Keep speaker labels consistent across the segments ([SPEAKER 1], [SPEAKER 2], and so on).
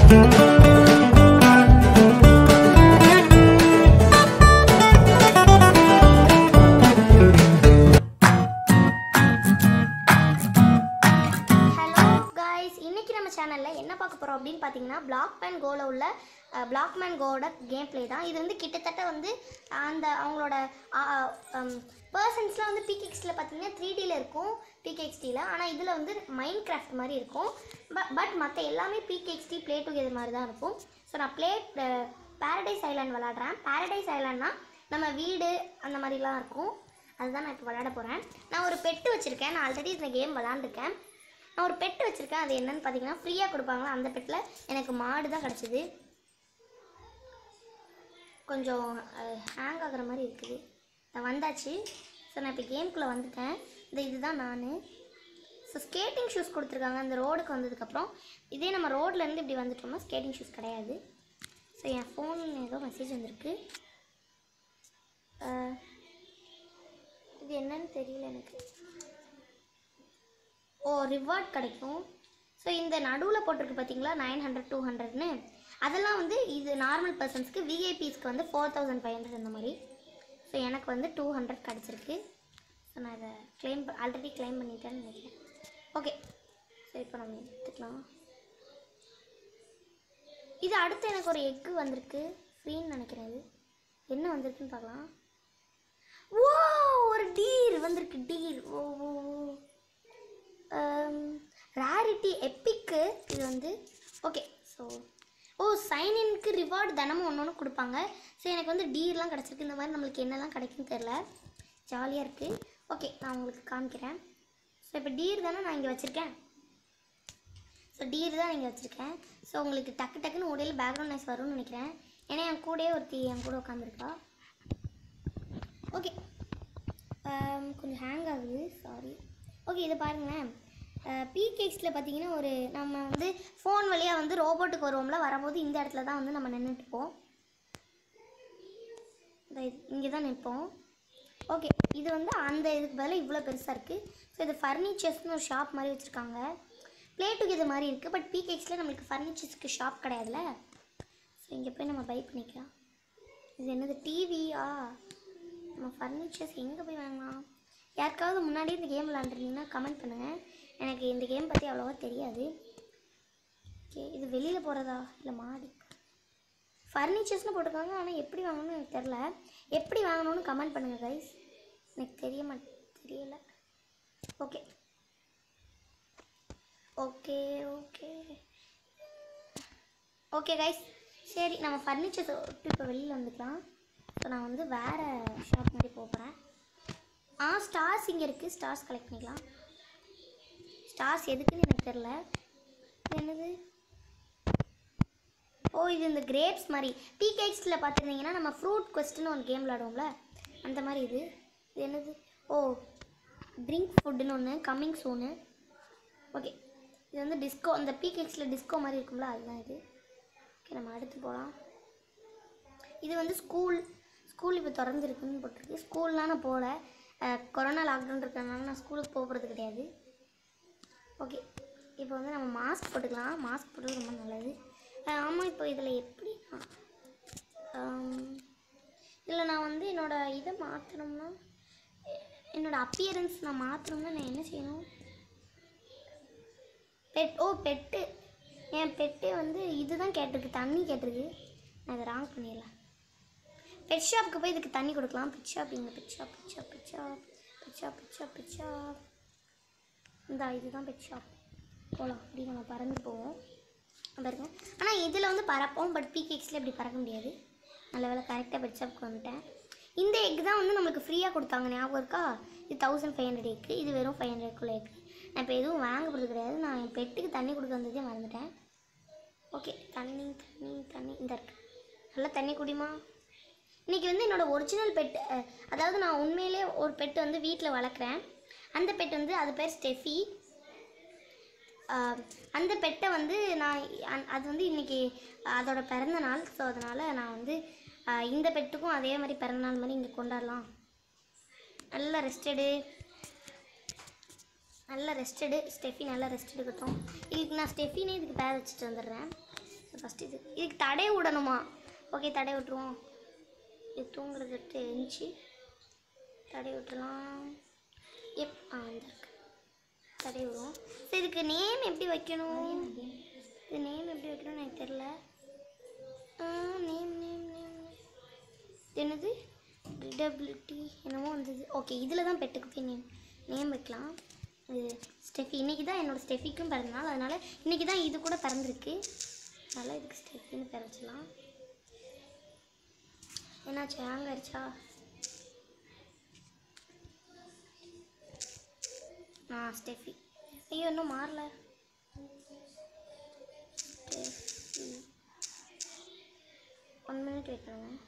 [SPEAKER 1] Hello guys இன்னைக்கு நம்ம சேனலில் என்ன பார்க்க போகிறோம் அப்படின்னு பார்த்தீங்கன்னா பிளாக் மேன் கோல உள்ள பிளாக் மேன் கோட கேம் ப்ளே தான் இது வந்து கிட்டத்தட்ட வந்து அந்த அவங்களோட பர்சன்ஸ்லாம் வந்து பிகேஎக்ஸில் பார்த்தீங்கன்னா த்ரீ டியில் இருக்கும் பிகேஎக்ஸ்டியில் ஆனால் இதில் வந்து மைண்ட் கிராஃப்ட் மாதிரி இருக்கும் பட் மற்ற எல்லாமே பிகேஎக்ஸ்டி ப்ளே டுகெதர் மாதிரி தான் இருக்கும் ஸோ நான் ப்ளே பேரடைஸ் ஐலாண்ட் விளாட்றேன் பேரடைஸ் ஐலாண்ட்னா நம்ம வீடு அந்த மாதிரிலாம் இருக்கும் அதுதான் நான் இப்போ விளையாட போகிறேன் நான் ஒரு பெட்டு வச்சுருக்கேன் நான் ஆல்ரெடி இந்த கேம் விளாண்டுருக்கேன் நான் ஒரு பெட் வச்சுருக்கேன் அது என்னன்னு பார்த்தீங்கன்னா ஃப்ரீயாக கொடுப்பாங்களா அந்த பெட்டில் எனக்கு மாடு தான் கிடச்சிது கொஞ்சம் ஹேங் ஆகுற மாதிரி இருக்குது நான் வந்தாச்சு ஸோ நான் இப்போ கேம்குள்ளே வந்துட்டேன் இந்த இதுதான் நான் ஸோ ஸ்கேட்டிங் ஷூஸ் கொடுத்துருக்காங்க அந்த ரோடுக்கு வந்ததுக்கப்புறம் இதே நம்ம ரோட்லேருந்து இப்படி வந்துட்டோம்னா ஸ்கேட்டிங் ஷூஸ் கிடையாது ஸோ என் ஃபோன் ஏதோ மெசேஜ் வந்திருக்கு அஹ், இது என்னன்னு தெரியல எனக்கு ஓ ரிவார்ட் கிடைக்கும் ஸோ இந்த நடுவில் போட்டிருக்கு பார்த்தீங்களா நைன் ஹண்ட்ரட் டூ ஹண்ட்ரட்னு அதெல்லாம் வந்து இது நார்மல் பர்சன்ஸ்க்கு விஐபிஸ்க்கு வந்து ஃபோர் தௌசண்ட் ஃபைவ் ஹண்ட்ரட் அந்த மாதிரி ஸோ எனக்கு வந்து டூ ஹண்ட்ரட் கிடச்சிருக்கு ஸோ நான் இதை க்ளைம் ஆல்ரெடி க்ளைம் பண்ணிட்டேன்னு நினைக்கிறேன் ஓகே சரி இப்போ நம்ம எடுத்துக்கலாம் இது அடுத்து எனக்கு ஒரு எக்கு வந்திருக்கு ஃப்ரீன்னு நினைக்கிறேன் இது என்ன வந்திருக்குன்னு பார்க்கலாம் ஓ ஒரு டீர் வந்திருக்கு டீர் ஓ ஓ ரேரிட்டி எப்பிக்கு இது வந்து ஓகே ஸோ ஓ சைன்இன்க்கு ரிவார்டு தினமும் ஒன்று ஒன்று கொடுப்பாங்க ஸோ எனக்கு வந்து டீர்லாம் கிடச்சிருக்கு இந்த மாதிரி நம்மளுக்கு என்னெல்லாம் கிடைக்குன்னு தெரில ஜாலியாக இருக்குது ஓகே நான் உங்களுக்கு காமிக்கிறேன் ஸோ இப்போ டீர் தானே நான் இங்கே வச்சுருக்கேன் ஸோ டீர் தான் இங்கே வச்சுருக்கேன் ஸோ உங்களுக்கு டக்கு டக்குன்னு உடையில் பேக்ரவுண்ட் நாய்ஸ் வரும்னு நினைக்கிறேன் ஏன்னா என் கூடயே ஒருத்தி என் கூட உட்காந்துருக்கா ஓகே கொஞ்சம் ஹேங் ஆகுது சாரி ஓகே இதை பாருங்களேன் பிகேக்ஸில் பார்த்தீங்கன்னா ஒரு நம்ம வந்து ஃபோன் வழியாக வந்து ரோபோட்டுக்கு வருவோம்ல வரும்போது இந்த இடத்துல தான் வந்து நம்ம நின்றுட்டுப்போம் இங்கே தான் நிற்போம் ஓகே இது வந்து அந்த இதுக்கு பதிலாக இவ்வளோ பெருசாக இருக்குது ஸோ இது ஃபர்னிச்சர்ஸ்னு ஒரு ஷாப் மாதிரி வச்சுருக்காங்க ப்ளே டுகெதர் மாதிரி இருக்குது பட் பிகேக்ஸில் நம்மளுக்கு ஃபர்னிச்சர்ஸ்க்கு ஷாப் கிடையாதுல்ல ஸோ இங்கே போய் நம்ம பை பண்ணிக்கலாம் இது என்னது டிவியா நம்ம ஃபர்னிச்சர்ஸ் எங்கே போய் வாங்கலாம் யாருக்காவது முன்னாடி இந்த கேம் விளாண்டுருந்தீங்கன்னா கமெண்ட் பண்ணுங்கள் எனக்கு இந்த கேம் பற்றி அவ்வளோவா தெரியாது ஓகே இது வெளியில் போகிறதா இல்லை மாடி ஃபர்னிச்சர்ஸ்னு போட்டிருக்காங்க ஆனால் எப்படி வாங்கணும்னு எனக்கு தெரில எப்படி வாங்கணும்னு கமெண்ட் பண்ணுங்கள் கைஸ் எனக்கு தெரிய மாட் தெரியல okay okay okay okay guys சரி நம்ம ஃபர்னிச்சர்ஸ் விட்டு இப்போ வெளியில் வந்துக்கலாம் ஸோ நான் வந்து வேறு ஷாப் மாதிரி போகிறேன் ஆ ஸ்டார்ஸ் இங்கே இருக்குது ஸ்டார்ஸ் கலெக்ட் பண்ணிக்கலாம் ஸ்டார்ஸ் எதுக்குன்னு எனக்கு தெரில இது என்னது ஓ இது இந்த கிரேப்ஸ் மாதிரி பிகேக்ஸில் பார்த்துருந்தீங்கன்னா நம்ம ஃப்ரூட் கொஸ்ட்னு ஒரு கேம் விளாடுவோம்ல அந்த மாதிரி இது இது என்னது ஓ ட்ரிங்க் ஃபுட்டுன்னு ஒன்று கம்மிங் சூனு ஓகே இது வந்து டிஸ்கோ அந்த பிகேக்ஸில் டிஸ்கோ மாதிரி இருக்கும்ல அதுதான் இது ஓகே நம்ம அடுத்து போகலாம் இது வந்து ஸ்கூல் ஸ்கூல் இப்போ திறந்துருக்குன்னு போட்டிருக்கு ஸ்கூல்லாம் நான் போகல அஹ், கொரோனா லாக்டவுன் இருக்கிறதுனால நான் ஸ்கூலுக்கு போகிறது கிடையாது ஓகே இப்போ வந்து நம்ம மாஸ்க் போட்டுக்கலாம் மாஸ்க் போடுறது ரொம்ப நல்லது ஆமாம் இப்போ இதில் எப்படி இதில் நான் வந்து என்னோடய இதை மாற்றணும்னா என்னோடய அப்பியரன்ஸ் நான் மாற்றணும்னா நான் என்ன செய்யணும் பெட் ஓ பெட்டு என் பெட்டு வந்து இதுதான் கேட்டிருக்கு தண்ணி கேட்டிருக்கு நான் இதை ராங் பண்ணிடலாம் பெட் ஷாப்புக்கு போய் இதுக்கு தண்ணி கொடுக்கலாம் பெட் ஷாப் இங்கே pet shop pet shop pet shop pet shop pet shop pet shop இந்த இதுதான் பெட் ஷாப் போகலாம் அப்படி நம்ம பறந்து போவோம் பாருங்க ஆனால் இதில் வந்து பறப்போம் பட் பிகேக்ஸில் இப்படி பறக்க முடியாது நல்ல வேலை கரெக்டாக பெட் ஷாப்புக்கு வந்துட்டேன் இந்த எக் தான் வந்து நம்மளுக்கு ஃப்ரீயாக கொடுத்தாங்க ஞாபகம் இருக்கா இது தௌசண்ட் ஃபைவ் ஹண்ட்ரட் எக்கு இது வெறும் ஃபைவ் ஹண்ட்ரட்குள்ளே எக்கு நான் இப்போ எதுவும் வாங்க போகிறது கிடையாது நான் என் பெட்டுக்கு தண்ணி கொடுக்க வந்ததே மறந்துட்டேன் ஓகே தண்ணி தண்ணி தண்ணி இந்த இருக்கு நல்லா தண்ணி குடிமா இன்றைக்கி வந்து என்னோடய ஒரிஜினல் பெட் அதாவது நான் உண்மையிலே ஒரு பெட் வந்து வீட்டில் வளர்க்குறேன் அந்த பெட் வந்து அது பேர் ஸ்டெஃபி ஆஹ் அந்த பெட்டை வந்து நான் அந்- அது வந்து இன்றைக்கி அதோட பிறந்த நாள் ஸோ அதனால் நான் வந்து ஆஹ் இந்த பெட்டுக்கும் அதே மாதிரி பிறந்த நாள் மாதிரி இங்கே கொண்டாடலாம் நல்லா ரெஸ்டடு நல்லா ரெஸ்டடு ஸ்டெஃபி நல்லா ரெஸ்ட் எடுக்கட்டும் இதுக்கு நான் ஸ்டெஃபினே இதுக்கு பேர் வச்சுட்டு வந்துடுறேன் ஸோ ஃபஸ்ட் இது இதுக்கு தடை விடணுமா ஓகே தடை விட்டுருவோம் இது தூங்குறது எடுத்து எழுந்துச்சி தடை விட்டுலாம் எப் ஆ இந்த இருக்கு தடை விடுவோம் சரி இதுக்கு நேம் எப்படி வைக்கணும் இது நேம் எப்படி வைக்கணும்னு எனக்கு தெரில நேம் நேம் நேம் என்னது ரிடபிலிட்டி என்னமோ வந்தது ஓகே இதில் தான் பெட்டுக்கு போய் நேம் நேம் வைக்கலாம் இது ஸ்டெஃபி இன்றைக்கி தான் என்னோடய ஸ்டெஃபிக்கும் பிறந்தநாள் அதனால் இன்றைக்கி தான் இது கூட பிறந்திருக்கு அதனால் இதுக்கு ஸ்டெஃபின்னு பேர் வச்சிடலாம் என்னாச்சு ஹேங் ஆயிடுச்சா ஆ ஸ்டெஃபி ஐயோ இன்னும் மாறல ஸ்டெஃபி ஒன் மினிட் வெயிட் பண்ணுங்க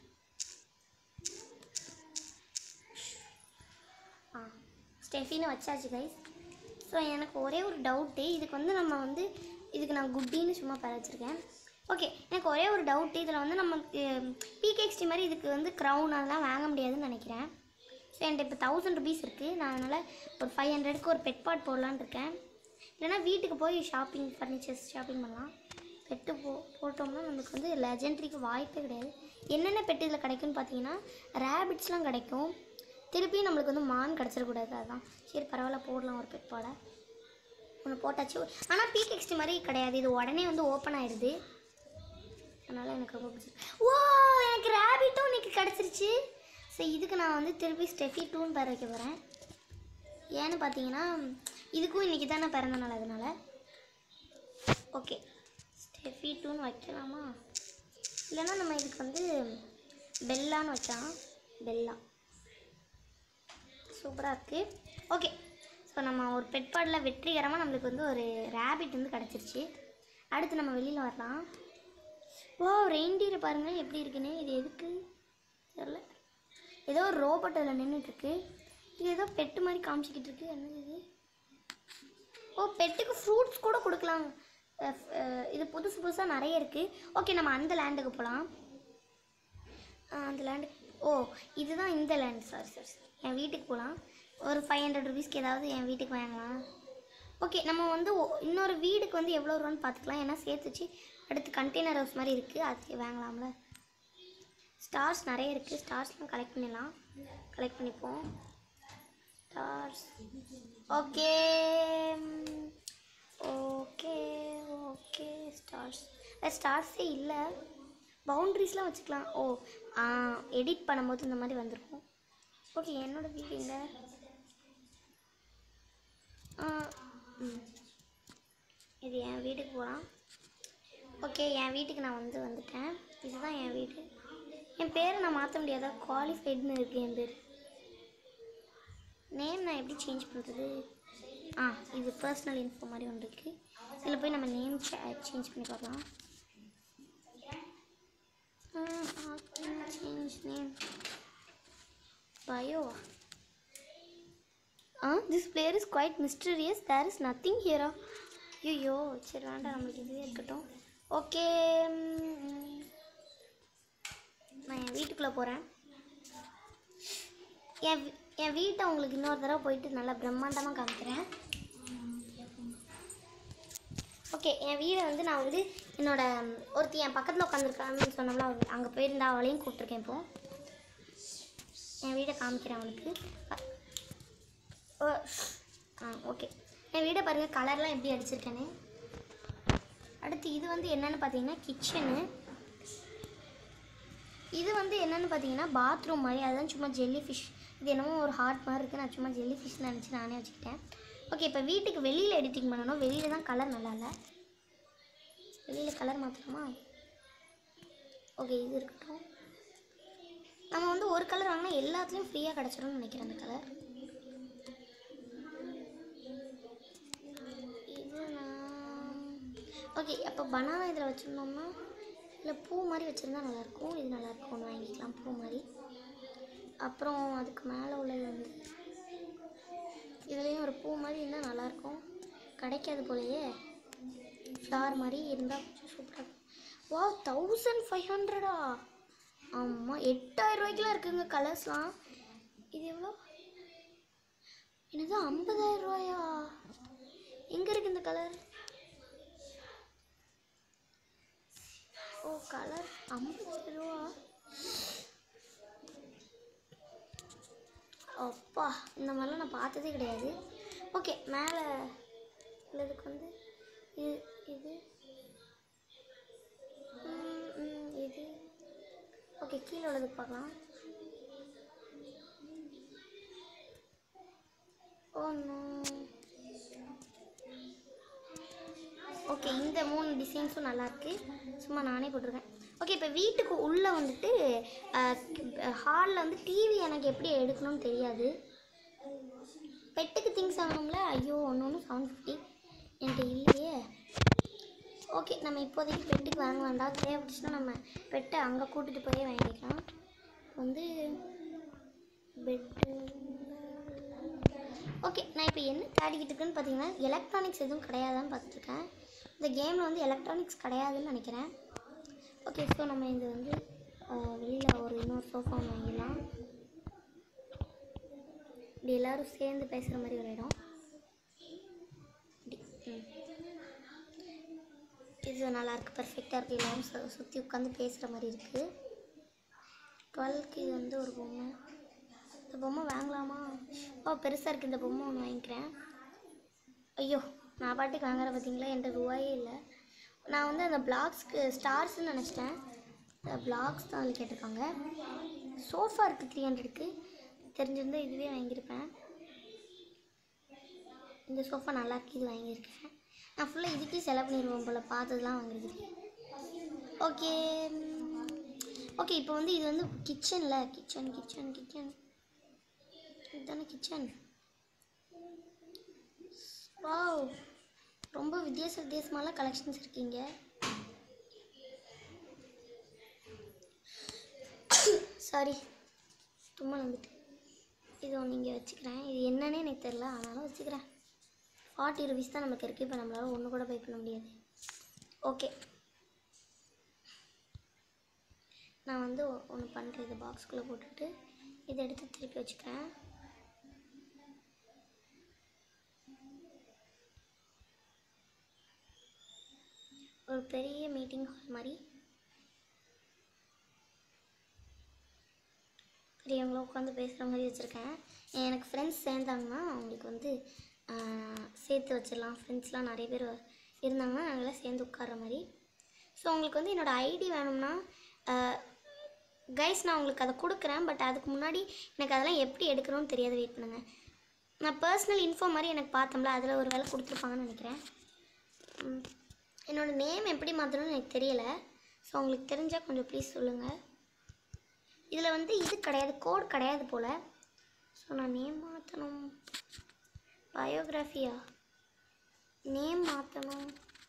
[SPEAKER 1] ஆ ஸ்டெஃபின்னு வச்சாச்சு கைஸ் ஸோ எனக்கு ஒரே ஒரு டவுட்டு இதுக்கு வந்து நம்ம வந்து இதுக்கு நான் குட்டின்னு சும்மா பேர் வச்சுருக்கேன் ஓகே எனக்கு ஒரே ஒரு டவுட்டு இதில் வந்து நமக்கு பிகேஎக்ஸ்டி மாதிரி இதுக்கு வந்து க்ரௌன் அதெல்லாம் வாங்க முடியாதுன்னு நினைக்கிறேன் ஸோ என்கிட்ட இப்போ தௌசண்ட் ருபீஸ் இருக்குது நான் அதனால் ஒரு ஃபைவ் ஹண்ட்ரடுக்கு ஒரு பெட் பாட் போடலான்னு இருக்கேன் இல்லைனா வீட்டுக்கு போய் ஷாப்பிங் ஃபர்னிச்சர்ஸ் ஷாப்பிங் பண்ணலாம் பெட்டு போ போட்டோம்னா நமக்கு வந்து லெஜெண்ட்ரிக்கு வாய்ப்பே கிடையாது என்னென்ன பெட்டு இதில் கிடைக்கும்னு பார்த்தீங்கன்னா ரேபிட்ஸ்லாம் கிடைக்கும் திருப்பி நம்மளுக்கு வந்து மான் கிடச்சிடக்கூடாது அதான் சரி பரவாயில்ல போடலாம் ஒரு பெட் பாட ஒன்று போட்டாச்சு ஆனால் பீக் மாதிரி கிடையாது இது உடனே வந்து ஓப்பன் ஆயிடுது அதனால் எனக்கு ரொம்ப பிடிச்சிருக்கு ஓ எனக்கு ரேபிட்டும் இன்னைக்கு கிடச்சிருச்சு ஸோ இதுக்கு நான் வந்து திருப்பி ஸ்டெஃபி டூன் பேர் வைக்க போகிறேன் ஏன்னு பார்த்தீங்கன்னா இதுக்கும் இன்றைக்கி தானே பிறந்த நாள் அதனால ஓகே ஸ்டெஃபி டூன் வைக்கலாமா இல்லைன்னா நம்ம இதுக்கு வந்து பெல்லான்னு வைக்கலாம் பெல்லா சூப்பராக இருக்குது ஓகே ஸோ நம்ம ஒரு பெட் பாடில் வெற்றிகரமாக நம்மளுக்கு வந்து ஒரு ரேபிட் வந்து கிடச்சிருச்சு அடுத்து நம்ம வெளியில் வரலாம் ஓ ரெயின்டியர் பாருங்கள் எப்படி இருக்குன்னு இது எதுக்கு தெரில ஏதோ ஒரு ரோபோட் அதில் நின்றுட்டுருக்கு இது ஏதோ பெட்டு மாதிரி காமிச்சிக்கிட்டு இருக்கு என்னது இது ஓ பெட்டுக்கு ஃப்ரூட்ஸ் கூட கொடுக்கலாம் அஹ் அஹ் இது புதுசு புதுசாக நிறைய இருக்குது ஓகே நம்ம அந்த லேண்டுக்கு போகலாம் அந்த லேண்டு ஓ இதுதான் இந்த லேண்ட் சாரி சாரி என் வீட்டுக்கு போகலாம் ஒரு ஃபைவ் ஹண்ட்ரட் ருபீஸ்க்கு ஏதாவது என் வீட்டுக்கு வாங்கலாம் ஓகே நம்ம வந்து ஒ- இன்னொரு வீடுக்கு வந்து எவ்வளோ ரூபான்னு பார்த்துக்கலாம் ஏன்னா சேர்த்து வச்சு அடுத்து கண்டெய்னர் ஹவுஸ் மாதிரி இருக்குது அது வாங்கலாம்ல ஸ்டார்ஸ் நிறைய இருக்குது ஸ்டார்ஸ்லாம் கலெக்ட் பண்ணிடலாம் கலெக்ட் பண்ணிப்போம் stars okay okay okay stars ஸ்டார்ஸே இல்லை பவுண்ட்ரிஸ்லாம் வச்சுக்கலாம் ஓ ஆ எடிட் பண்ணும்போது இந்த மாதிரி வந்திருக்கும் ஓகே என்னோட வீடு எங்க ஆ, ம். இது என் வீட்டுக்கு போகலாம் ஓகே என் வீட்டுக்கு நான் வந்து வந்துட்டேன் இதுதான் என் வீடு என் பேரை நான் மாற்ற முடியாதா குவாலிஃபைடுன்னு இருக்கு என் பேர் நேம் நான் எப்படி சேஞ்ச் பண்ணுறது ஆ இது பர்சனல் இன்ஃபோ மாதிரி ஒன்று இருக்குது இதில் போய் நம்ம நேம் சேஞ்ச் பண்ணி பார்க்கலாம் change name bio ah this player is quite mysterious there is nothing ஹியரா ஐயோ சரி வேண்டாம் நம்மளுக்கு இதுவே இருக்கட்டும் ஓகே நான் என் வீட்டுக்குள்ளே போகிறேன் என் வீ- என் வீட்டை உங்களுக்கு இன்னொரு தடவை போயிட்டு நல்லா பிரம்மாண்டமாக காமிக்கிறேன் ஓகே என் வீடை வந்து நான் வந்து என்னோட ம், ஒருத்தி என் பக்கத்தில் உட்காந்துருக்கான்னு சொன்னோம்ல அவ அங்கே போயிருந்தா அவளையும் கூப்பிட்ருக்கேன் இப்போ என் வீடை காமிக்கிறேன் அவளுக்கு அ- ஓ ஆ ஓகே என் வீடை பாருங்கள் கலர்லாம் எப்படி அடிச்சிருக்கேன்னு அடுத்து இது வந்து என்னன்னு பார்த்தீங்கன்னா கிச்சனு இது வந்து என்னன்னு பார்த்தீங்கன்னா பாத்ரூம் மாதிரி அதுதான் சும்மா ஜெல்லி ஃபிஷ் இது என்னமோ ஒரு ஹார்ட் மாதிரி இருக்குது நான் சும்மா ஜெல்லி ஃபிஷ் நினச்சி நானே வச்சுக்கிட்டேன் ஓகே இப்போ வீட்டுக்கு வெளியில் எடிட்டிங் பண்ணணும் வெளியில் தான் கலர் நல்லா இல்லை வெளியில் கலர் மாற்றணுமா ஓகே இது இருக்கட்டும் நம்ம வந்து ஒரு கலர் வாங்கினா எல்லாத்துலேயும் ஃப்ரீயாக கிடச்சிரும்னு நினைக்கிறேன் அந்த கலர் இது நான் ஓகே அப்போ பனானா இதில் வச்சுருந்தோம்னா இல்லை பூ மாதிரி வச்சுருந்தா நல்லாயிருக்கும் இது நல்லாயிருக்கும் ஒன்று வாங்கிக்கலாம் பூ மாதிரி அப்புறம் அதுக்கு மேலே உள்ளது வந்து இதுலேயும் ஒரு பூ மாதிரி இருந்தால் நல்லாயிருக்கும் கிடைக்காது போலயே ஃப்ளார் மாதிரி இருந்தால் கொஞ்சம் சூப்பராக இருக்கும் வா தௌசண்ட் ஃபைவ் ஹண்ட்ரடா ஆமாம் எட்டாயிரம் ரூபாய்க்குலாம் இருக்குங்க கலர்ஸ்லாம் இது எவ்வளோ என்னது ஐம்பதாயிரம் ரூபாயா எங்கே இருக்கு இந்த கலர் கலர் ஐம்பது ரூபா அப்பா இந்த மாதிரிலாம் நான் பார்த்ததே கிடையாது ஓகே மேலே உள்ளதுக்கு வந்து இது இது ம், ம், இது ஓகே கீழே உள்ளதுக்கு பார்க்கலாம் ஓ நோ ஓகே இந்த மூணு டிசைன்ஸும் நல்லாயிருக்கு சும்மா நானே போட்டிருக்கேன் ஓகே இப்போ வீட்டுக்கு உள்ளே வந்துட்டு ஹாலில் வந்து டிவி எனக்கு எப்படி எடுக்கணும்னு தெரியாது பெட்டுக்கு திங்ஸ் வாங்கணும்ல ஐயோ ஒன்று ஒன்று செவன் ஃபிஃப்டி என்கிட்ட இல்லையே ஓகே நம்ம இப்போதைக்கு பெட்டுக்கு வாங்க வேண்டாம் தேவைப்பட்டுச்சுன்னா நம்ம பெட்டை அங்கே கூட்டிகிட்டு போயே வாங்கிக்கலாம் இப்போ வந்து பெட்டு ஓகே நான் இப்போ என்ன தேடிக்கிட்டு இருக்கேன்னு பார்த்தீங்கன்னா எலக்ட்ரானிக்ஸ் எதுவும் கிடையாதான்னு பார்த்துட்ருக்கேன் இந்த கேமில் வந்து எலக்ட்ரானிக்ஸ் கிடையாதுன்னு நினைக்கிறேன் ஓகே ஸோ நம்ம இது வந்து வெளியில் ஒரு இன்னொரு சோஃபா ஒன்று வாங்கிடலாம் இப்படி எல்லோரும் சேர்ந்து பேசுகிற மாதிரி ஒரு இடம் இப்படி ம் இது நல்லா இருக்கு பர்ஃபெக்டாக இருக்குது எல்லாரும் சு சுற்றி உட்காந்து பேசுகிற மாதிரி இருக்குது டுவெல்க்கு இது வந்து ஒரு பொம்மை இந்த பொம்மை வாங்கலாமா ஓ பெருசாக இருக்குது இந்த பொம்மை ஒன்று வாங்கிக்கிறேன் ஐயோ நான் பாட்டுக்கு வாங்குற பார்த்தீங்களா என்கிட்ட ரூபாயே இல்லை நான் வந்து அந்த பிளாக்ஸ்க்கு ஸ்டார்ஸ்னு நினச்சிட்டேன் பிளாக்ஸ் தான் அதில் கேட்டிருக்காங்க சோஃபா இருக்குது த்ரீ ஹண்ட்ரடுக்கு தெரிஞ்சிருந்தால் இதுவே வாங்கியிருப்பேன் இந்த சோஃபா நல்லா இருக்கு இது வாங்கியிருக்கேன் நான் ஃபுல்லாக இதுக்கே செலவு பண்ணிடுவோம் போல் பார்த்ததுலாம் வாங்குறதுக்கு ஓகே ஓகே இப்போ வந்து இது வந்து கிச்சனில் கிச்சன் கிச்சன் கிச்சன் இதுதானே கிச்சன் வாவ் ரொம்ப வித்தியாச வித்தியாசமான கலெக்ஷன்ஸ் இருக்கீங்க சாரி தும்மல் வந்துட்டு இது ஒன்று இங்கே வச்சுக்கிறேன் இது என்னன்னே எனக்கு தெரில ஆனாலும் வச்சுக்கிறேன் ஃபார்ட்டி ருபீஸ் தான் நமக்கு இருக்குது இப்போ நம்மளால ஒன்று கூட பே பண்ண முடியாது ஓகே நான் வந்து ஒன்று பண்ணுறேன் இது பாக்ஸ்குள்ளே போட்டுட்டு இதை எடுத்து திருப்பி வச்சுக்கிறேன் ஒரு பெரிய மீட்டிங் ஹால் மாதிரி பெரியவங்கள உட்காந்து பேசுகிற மாதிரி வச்சுருக்கேன் எனக்கு ஃப்ரெண்ட்ஸ் சேர்ந்தாங்கன்னா அவங்களுக்கு வந்து ஆஹ், சேர்த்து வச்சிடலாம் ஃப்ரெண்ட்ஸ்லாம் நிறைய பேர் இருந்தாங்கன்னா நாங்களாம் சேர்ந்து உட்கார்ற மாதிரி ஸோ உங்களுக்கு வந்து என்னோடய ஐடி வேணும்னா கைஸ் நான் உங்களுக்கு அதை கொடுக்குறேன் பட் அதுக்கு முன்னாடி எனக்கு அதெல்லாம் எப்படி எடுக்கணும்னு தெரியாது வெயிட் பண்ணுங்கள் நான் பர்சனல் இன்ஃபோ மாதிரி எனக்கு பார்த்தோம்ல அதில் ஒரு வேலை கொடுத்துருப்பாங்கன்னு நினைக்கிறேன் ம், என்னோட நேம் எப்படி மாற்றணும்னு எனக்கு தெரியல ஸோ உங்களுக்கு தெரிஞ்சால் கொஞ்சம் ப்ளீஸ் சொல்லுங்கள் இதில் வந்து இது கிடையாது கோட் கிடையாது போல் ஸோ நான் நேம் மாற்றணும் பயோகிராஃபியா நேம் மாற்றணும்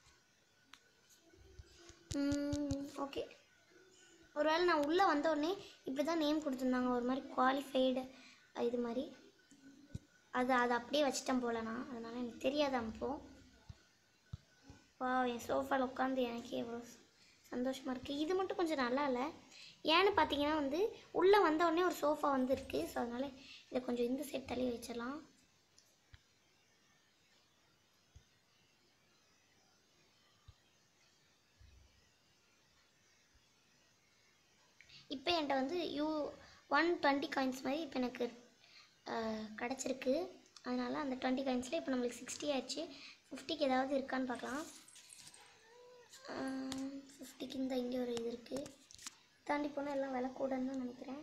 [SPEAKER 1] ஓகே ஒருவேளை நான் உள்ளே வந்த உடனே இப்படி தான் நேம் கொடுத்துருந்தாங்க ஒரு மாதிரி குவாலிஃபைடு இது மாதிரி அது அதை அப்படியே வச்சிட்டேன் போல நான் அதனால் எனக்கு தெரியாது அப்போ வா என் சோஃபாவில் உட்காந்து எனக்கே எவ்வளோ சந்தோஷமாக இருக்குது இது மட்டும் கொஞ்சம் நல்லா இல்லை ஏன்னு பார்த்தீங்கன்னா வந்து உள்ளே வந்த உடனே ஒரு சோஃபா வந்து இருக்குது ஸோ அதனால் இதை கொஞ்சம் இந்த சைட் தள்ளி வச்சிடலாம் இப்போ என்கிட்ட வந்து யூ ஒன் டுவெண்ட்டி காயின்ஸ் மாதிரி இப்போ எனக்கு அஹ், கிடச்சிருக்கு அதனால் அந்த டுவெண்ட்டி காயின்ஸில் இப்போ நம்மளுக்கு சிக்ஸ்டி ஆயிடுச்சு ஃபிஃப்டிக்கு ஏதாவது இருக்கான்னு பார்க்கலாம் ஃபிஃப்டிக்கு இந்த இங்கே ஒரு இது இருக்குது தாண்டி போனால் எல்லாம் விலை கூடன்னு தான் நினைக்கிறேன்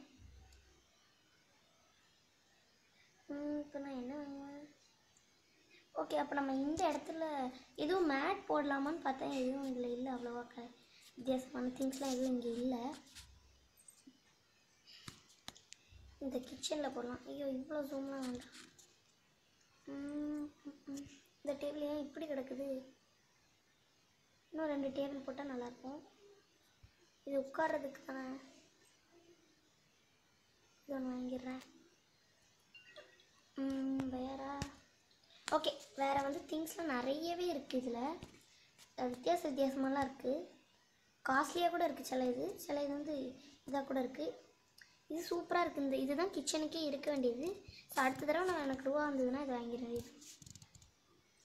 [SPEAKER 1] ம், இப்போ நான் என்ன வாங்குவேன் ஓகே அப்போ நம்ம இந்த இடத்துல எதுவும் மேட் போடலாமான்னு பார்த்தேன் எதுவும் இதில் இல்லை அவ்வளோவா க வித்தியாசமான திங்ஸ்லாம் எதுவும் இங்கே இல்லை இந்த கிச்சனில் போடலாம் ஐயோ இவ்வளோ ஜூம்லாம் வேண்டாம் ம், ம், ம். இந்த டேபிள் ஏன் இப்படி கிடக்குது இன்னும் ரெண்டு டேபிள் போட்டால் நல்லாயிருக்கும் இது உட்கார்றதுக்கு தானே இது ஒன்று வாங்கிடுறேன் ம், வேற ஓகே வேறு வந்து திங்ஸ்லாம் நிறையவே இருக்குது இதில் வித்தியாச வித்தியாசமாலாம் இருக்குது காஸ்ட்லியாக கூட இருக்குது சில இது சில இது வந்து இதாக கூட இருக்குது இது சூப்பராக இருக்குது இந்த இதுதான் கிச்சனுக்கே இருக்க வேண்டியது ஸோ அடுத்த தடவை நான் எனக்கு ரூபா வந்ததுன்னா இது வாங்கிடுறேன்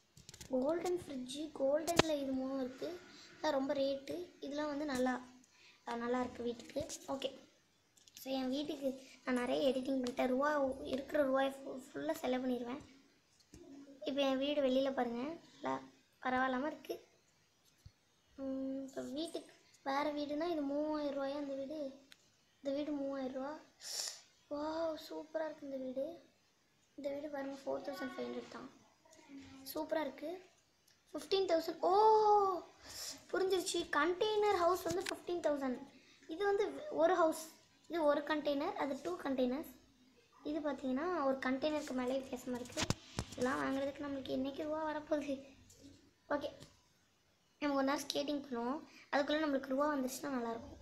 [SPEAKER 1] கோல்டன் ஃப்ரிட்ஜு கோல்டனில் இது மூணும் இருக்குது அதான் ரொம்ப ரேட்டு இதெல்லாம் வந்து நல்லா அஹ் நல்லா இருக்கு வீட்டுக்கு ஓகே ஸோ என் வீட்டுக்கு நான் நிறைய எடிட்டிங் பண்ணிட்டேன் ரூபா இருக்கிற ரூபாய் ஃபுல்லாக செலவு பண்ணிடுவேன் இப்போ என் வீடு வெளியில் பாருங்கள் நல்லா பரவாயில்லாமல் இருக்குது இப்போ வீட்டுக்கு வேறு வீடுனா இது மூவாயிரம் ரூபாயா அந்த வீடு இந்த வீடு மூவாயிரம் ரூபா வா சூப்பராக இருக்குது இந்த வீடு இந்த வீடு பாருங்கள் ஃபோர் தௌசண்ட் ஃபைவ் ஹண்ட்ரட் தான் சூப்பராக இருக்குது ஃபிஃப்டீன் தௌசண்ட் ஓ புரிஞ்சிருச்சு கண்டெய்னர் ஹவுஸ் வந்து ஃபிஃப்டீன் தௌசண்ட் இது வந்து ஒரு ஹவுஸ் இது ஒரு கண்டெய்னர் அது டூ கண்டெய்னர்ஸ் இது பார்த்தீங்கன்னா ஒரு கண்டெய்னருக்கு மேலே வித்தியாசமாக இருக்குது இதெல்லாம் வாங்குறதுக்கு நம்மளுக்கு என்றைக்கு ரூபா வரப்போகுது ஓகே நம்ம ஒரு நேரம் ஸ்கேட்டிங் பண்ணுவோம் அதுக்குள்ளே நம்மளுக்கு ரூபா வந்துருச்சுன்னா நல்லாயிருக்கும்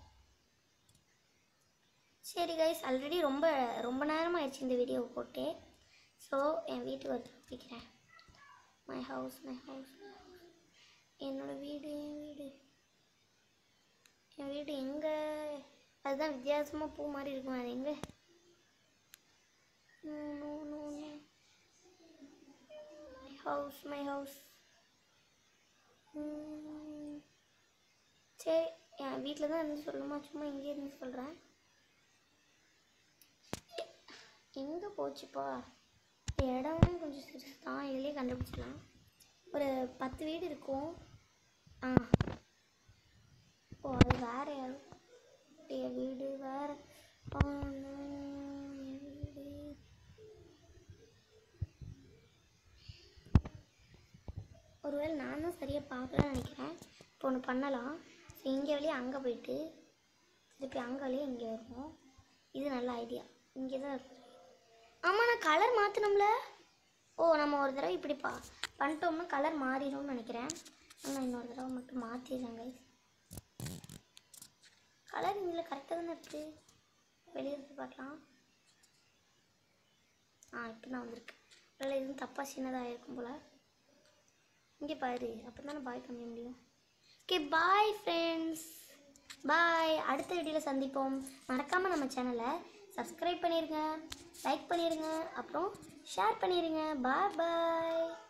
[SPEAKER 1] சரி கைஸ் ஆல்ரெடி ரொம்ப ரொம்ப நேரம் ஆயிடுச்சு இந்த வீடியோ போட்டு ஸோ என் வீட்டுக்கு வந்து பிடிக்கிறேன் மை ஹவுஸ் மை ஹவுஸ் என்னோட வீடு என் வீடு என் வீடு எங்கே அதுதான் வித்தியாசமாக பூ மாதிரி இருக்கும் அது எங்கே no no no my house my house சரி என் வீட்டில் தான் இருந்து சொல்லணுமா சும்மா இங்கே இருந்து சொல்கிறேன் எங்கே போச்சுப்பா இந்த இடமே கொஞ்சம் சிறுசு தான் இதுலேயே கண்டுபிடிச்சிடலாம் ஒரு பத்து வீடு இருக்கும் ஆ ஓ அது வேற யாரும் என் வீடு வேற ஆ, no, என் வீடு ஒருவேளை நான் தான் சரியாக பார்க்கலன்னு நினைக்கிறேன் இப்போ ஒன்று பண்ணலாம் ஸோ இங்கே வழியே அங்கே போயிட்டு திருப்பி அங்கே வழியே இங்கே வருவோம் இது நல்ல ஐடியா இங்கே தான் இருக்கு ஆமாம் நான் கலர் மாற்றணும்ல ஓ நம்ம ஒரு தடவை இப்படி பா பண்ணிட்டோம்னா கலர் மாறிடும்னு நினைக்கிறேன் ஆனால் இன்னொரு தடவை மட்டும் மாற்றிடுறேன் கைஸ் கலர் இதில் கரெக்டாக தானே இருக்குது வெளியே இருந்து பார்க்கலாம் ஆ இப்போ தான் வந்திருக்கு இல்லை எதுவும் தப்பாக சின்னதாக இருக்கும் போல் இங்கே பாரு அப்போ தானே பாய் பண்ண முடியும் ஓகே பாய் ஃப்ரெண்ட்ஸ் பாய் அடுத்த வீடியோவில் சந்திப்போம் மறக்காமல் நம்ம சேனலை சப்ஸ்கிரைப் பண்ணிடுங்க லைக் பண்ணிடுங்க அப்புறம் ஷேர் பண்ணிடுங்க பாய் பாய்